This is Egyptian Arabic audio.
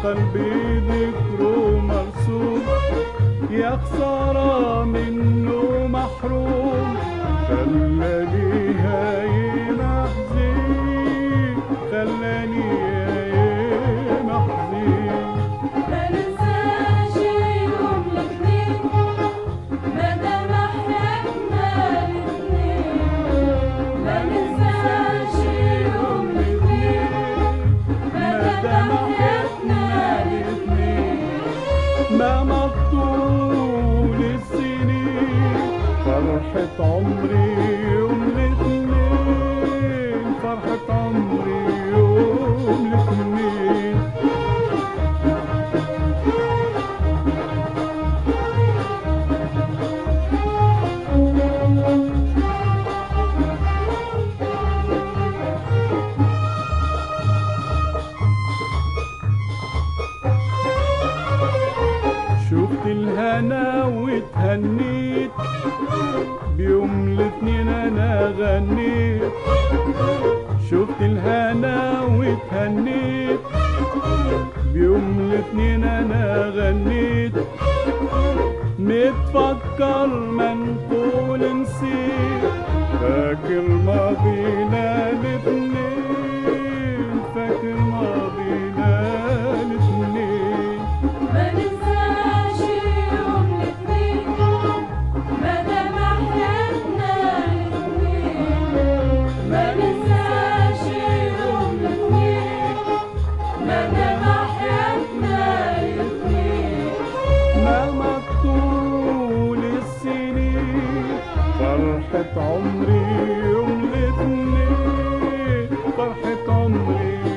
قلبي ذكره مرسوم يا خسارة منه محروم خلاني هايم أحزين خلاني هايم أحزين ما ننساش يوم الاثنين ما دام حياتنا الاثنين ما ننساش يوم الاثنين ما دام حياتنا الاثنين ما مطول السنين فرحة عمري يوم الاثنين فرحة عمري يوم الاثنين شفت الهنا واتهنيت بيوم الاثنين انا غنيت شفت الهنا واتهنيت بيوم الاثنين انا غنيت متفكر منقول نسيت فاكر ماضينا الاثنين فاكر ماضينا الاثنين ما ننساش يوم الاثنين ما دام حياتنا الاثنين ما ننساش يوم الاثنين ما دام حياتنا الاثنين ما مطول السنين فرحة عمري يوم الاثنين فرحة عمري